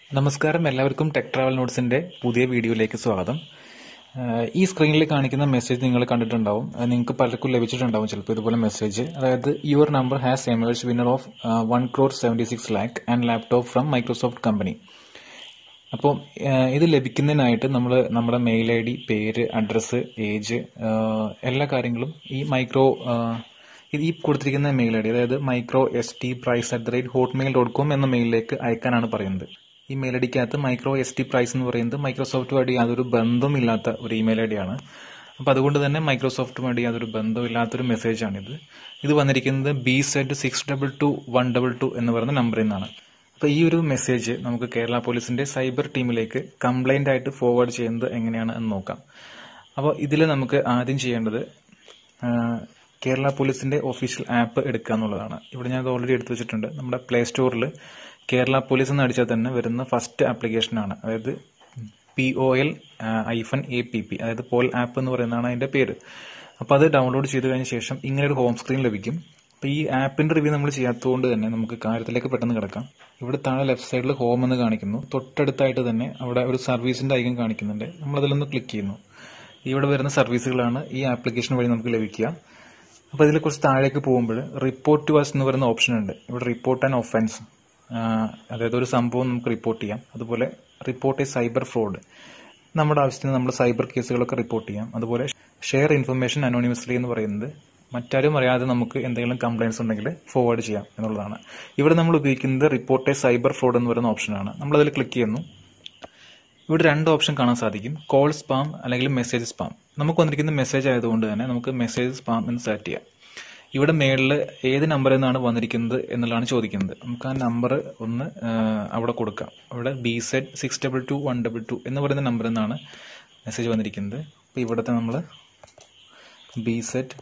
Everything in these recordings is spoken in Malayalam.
നമസ്കാരം എല്ലാവർക്കും ടെക് ട്രാവൽ നോട്ട്സിന്റെ പുതിയ വീഡിയോയിലേക്ക് സ്വാഗതം ആഹ് ഈ സ്ക്രീനിൽ കാണിക്കുന്ന മെസ്സേജ് നിങ്ങൾ കണ്ടിട്ടുണ്ടാവും അത് നിങ്ങൾക്ക് പലർക്കും ലഭിച്ചിട്ടുണ്ടാവും ചിലപ്പോൾ ഇതുപോലെ മെസ്സേജ് അതായത് your number has emerged winner of one crore seventy six lakh and laptop from Microsoft company അപ്പോൾ ഇത് ലഭിക്കുന്നതിനായിട്ട് നമ്മൾ നമ്മുടെ മെയിൽ ഐ ഡി പേര് അഡ്രസ്സ് ഏജ് എല്ലാ കാര്യങ്ങളും ഈ മൈക്രോ ഇത് ഈ കൊടുത്തിരിക്കുന്ന മെയിൽ ഐ ഡി അതായത് micro S T prize at the rate Hotmail dot com എന്ന മെയിലിലേക്ക് അയക്കാനാണ് പറയുന്നത് ഈ മെയിൽ ഐ ഡിക്കകത്ത് മൈക്രോ എസ് ടി പ്രൈസ് എന്ന് പറയുന്നത് മൈക്രോസോഫ്റ്റുമായിട്ട് യാതൊരു ബന്ധമില്ലാത്ത ഒരു ഇമെയിൽ ഐ ഡി ആണ് അപ്പോൾ അതുകൊണ്ട് തന്നെ മൈക്രോസോഫ്റ്റുമായിട്ട് യാതൊരു ബന്ധമില്ലാത്തൊരു മെസ്സേജാണിത് ഇത് വന്നിരിക്കുന്നത് B Z six double two one double two എന്ന് പറയുന്ന നമ്പറിൽ നിന്നാണ് അപ്പോൾ ഈ ഒരു മെസ്സേജ് നമുക്ക് കേരള പോലീസിന്റെ സൈബർ ടീമിലേക്ക് കംപ്ലൈന്റ് ആയിട്ട് ഫോർവേഡ് ചെയ്യുന്നത് എങ്ങനെയാണ് എന്ന് നോക്കാം അപ്പോൾ ഇതിൽ നമുക്ക് ആദ്യം ചെയ്യേണ്ടത് ആ, കേരള പോലീസിന്റെ ഒഫീഷ്യൽ ആപ്പ് എടുക്കുക എന്നുള്ളതാണ് ഇവിടെ ഞാൻ അത് ഓൾറെഡി എടുത്തു വെച്ചിട്ടുണ്ട് നമ്മുടെ പ്ലേ സ്റ്റോറിൽ കേരള പോലീസ് എന്ന് അടിച്ചാൽ തന്നെ വരുന്ന ഫസ്റ്റ് ആപ്ലിക്കേഷനാണ് അതായത് P O L hyphen A P P അതായത് പോൽ ആപ്പ് എന്ന് പറയുന്നതാണ് അതിന്റെ പേര് അപ്പോൾ അത് ഡൗൺലോഡ് ചെയ്ത് കഴിഞ്ഞ ശേഷം ഇങ്ങനെ ഒരു ഹോം സ്ക്രീൻ ലഭിക്കും അപ്പോൾ ഈ ആപ്പിന്റെ റിവ്യൂ നമ്മൾ ചെയ്യാത്തതുകൊണ്ട് തന്നെ നമുക്ക് കാര്യത്തിലേക്ക് പെട്ടെന്ന് കിടക്കാം ഇവിടെ താഴെ ലെഫ്റ്റ് സൈഡിൽ ഹോം എന്ന് കാണിക്കുന്നു തൊട്ടടുത്തായിട്ട് തന്നെ അവിടെ ഒരു സർവീസിന്റെ ഐക്കൺ കാണിക്കുന്നുണ്ട് നമ്മൾ അതിലൊന്ന് ക്ലിക്ക് ചെയ്യുന്നു ഇവിടെ വരുന്ന സർവീസുകളാണ് ഈ ആപ്ലിക്കേഷൻ വഴി നമുക്ക് ലഭിക്കുക അപ്പോൾ ഇതിൽ കുറച്ച് താഴേക്ക് പോകുമ്പോൾ റിപ്പോർട്ട് ടു അസ് എന്ന് പറയുന്ന ഓപ്ഷൻ ഉണ്ട് ഇവിടെ റിപ്പോർട്ട് ആൻഡ് ഒഫൻസ് അതായത് ഒരു സംഭവം നമുക്ക് റിപ്പോർട്ട് ചെയ്യാം അതുപോലെ റിപ്പോർട്ട് എ സൈബർ ഫ്രോഡ് നമ്മുടെ ആവശ്യത്തിന് നമ്മൾ സൈബർ കേസുകളൊക്കെ റിപ്പോർട്ട് ചെയ്യാം അതുപോലെ ഷെയർ ഇൻഫർമേഷൻ അനോണിമസ്ലി എന്ന് പറയുന്നത് മറ്റാരും അറിയാതെ നമുക്ക് എന്തെങ്കിലും കംപ്ലൈൻസ് ഉണ്ടെങ്കിൽ ഫോർവേഡ് ചെയ്യാം എന്നുള്ളതാണ് ഇവിടെ നമ്മൾ ഉപയോഗിക്കുന്നത് റിപ്പോർട്ട് എ സൈബർ ഫ്രോഡ് എന്ന് പറയുന്ന ഓപ്ഷനാണ് നമ്മൾ അതിൽ ക്ലിക്ക് ചെയ്യുന്നു ഇവിടെ രണ്ട് ഓപ്ഷൻ കാണാൻ സാധിക്കും കോൾ സ്പാം അല്ലെങ്കിൽ മെസ്സേജ് സ്പാം നമുക്ക് വന്നിരിക്കുന്ന മെസ്സേജ് ആയതുകൊണ്ട് തന്നെ നമുക്ക് മെസ്സേജ് സ്പാം എന്ന് സെലക്ട് ചെയ്യാം ഇവിടെ മേളിൽ ഏത് നമ്പറിൽ നിന്നാണ് വന്നിരിക്കുന്നത് എന്നുള്ളതാണ് ചോദിക്കുന്നത് നമുക്ക് ആ നമ്പർ ഒന്ന് ആ, അവിടെ കൊടുക്കാം അവിടെ B Z six double two one double two എന്ന് പറയുന്ന നമ്പറിൽ നിന്നാണ് മെസ്സേജ് വന്നിരിക്കുന്നത് അപ്പോൾ ഇവിടുത്തെ നമ്മൾ B Z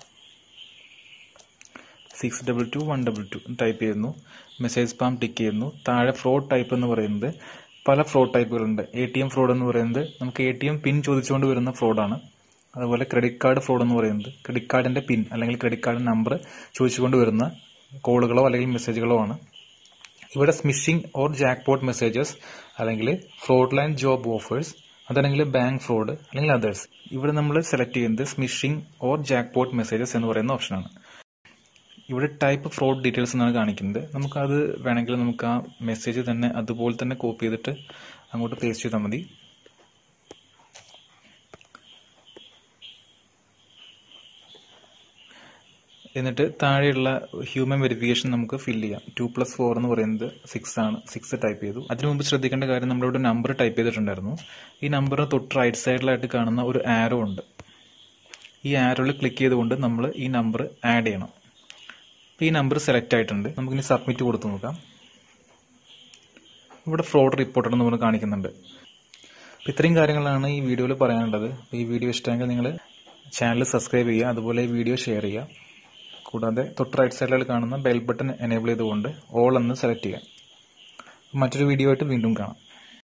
six double two one double two type ചെയ്യുന്നു മെസ്സേജ് സ്പാം ടിക്ക് ചെയ്യുന്നു താഴെ ഫ്രോഡ് ടൈപ്പ് എന്ന് പറയുന്നത് പല ഫ്രോഡ് ടൈപ്പുകളുണ്ട് എ ടി എം ഫ്രോഡ് എന്ന് പറയുന്നത് നമുക്ക് എ ടി എം പിൻ ചോദിച്ചുകൊണ്ട് വരുന്ന ഫ്രോഡാണ് അതുപോലെ ക്രെഡിറ്റ് കാർഡ് ഫ്രോഡ് എന്ന് പറയുന്നത് ക്രെഡിറ്റ് കാർഡിന്റെ പിൻ അല്ലെങ്കിൽ ക്രെഡിറ്റ് കാർഡ് നമ്പർ ചോദിച്ചുകൊണ്ട് വരുന്ന കോളുകളോ അല്ലെങ്കിൽ മെസ്സേജുകളോ ആണ് ഇവിടെ സ്മിഷിംഗ് ഓർ ജാക്ക്പോട്ട് മെസ്സേജസ് അല്ലെങ്കിൽ ഫ്രോഡ് ലൈൻ ജോബ് ഓഫേഴ്സ് അതല്ലെങ്കിൽ ബാങ്ക് ഫ്രോഡ് അല്ലെങ്കിൽ അതേഴ്സ് ഇവിടെ നമ്മൾ സെലക്ട് ചെയ്യുന്നത് സ്മിഷിംഗ് ഓർ ജാക്ക്പോട്ട് മെസ്സേജസ് എന്ന് പറയുന്ന ഓപ്ഷനാണ് ഇവിടെ ടൈപ്പ് ഫ്രോഡ് ഡീറ്റെയിൽസ് എന്നാണ് കാണിക്കുന്നത് നമുക്കത് വേണമെങ്കിൽ നമുക്ക് ആ മെസ്സേജ് തന്നെ അതുപോലെ തന്നെ കോപ്പി ചെയ്തിട്ട് അങ്ങോട്ട് പേസ്റ്റ് ചെയ്താൽ മതി എന്നിട്ട് താഴെയുള്ള ഹ്യൂമൻ വെരിഫിക്കേഷൻ നമുക്ക് ഫില്ല് ചെയ്യാം ടു പ്ലസ് ഫോർ എന്ന് പറയുന്നത് സിക്സ് ആണ് സിക്സ് ടൈപ്പ് ചെയ്തു അതിനു മുമ്പ് ശ്രദ്ധിക്കേണ്ട കാര്യം നമ്മളിവിടെ നമ്പർ ടൈപ്പ് ചെയ്തിട്ടുണ്ടായിരുന്നു ഈ നമ്പർ തൊട്ട് റൈറ്റ് സൈഡിലായിട്ട് കാണുന്ന ഒരു ആരോ ഉണ്ട് ഈ ആരോയിൽ ക്ലിക്ക് ചെയ്തുകൊണ്ട് നമ്മൾ ഈ നമ്പർ ആഡ് ചെയ്യണം അപ്പോൾ ഈ നമ്പർ സെലക്ട് ആയിട്ടുണ്ട് നമുക്കിനി സബ്മിറ്റ് കൊടുത്തു നോക്കാം ഇവിടെ ഫ്രോഡ് റിപ്പോർട്ടഡ് എന്ന് പറഞ്ഞ് കാണിക്കുന്നുണ്ട് അപ്പോൾ ഇത്രയും കാര്യങ്ങളാണ് ഈ വീഡിയോയിൽ പറയാനുള്ളത് അപ്പോൾ ഈ വീഡിയോ ഇഷ്ടമെങ്കിൽ നിങ്ങൾ ചാനൽ സബ്സ്ക്രൈബ് ചെയ്യുക അതുപോലെ ഈ വീഡിയോ ഷെയർ ചെയ്യുക കൂടാതെ തൊട്ട് റൈറ്റ് സൈഡിൽ കാണുന്ന ബെൽ ബട്ടൺ എനേബിൾ ചെയ്തുകൊണ്ട് ഓൾ എന്ന് സെലക്ട് ചെയ്യുക മറ്റൊരു വീഡിയോ ആയിട്ട് വീണ്ടും കാണാം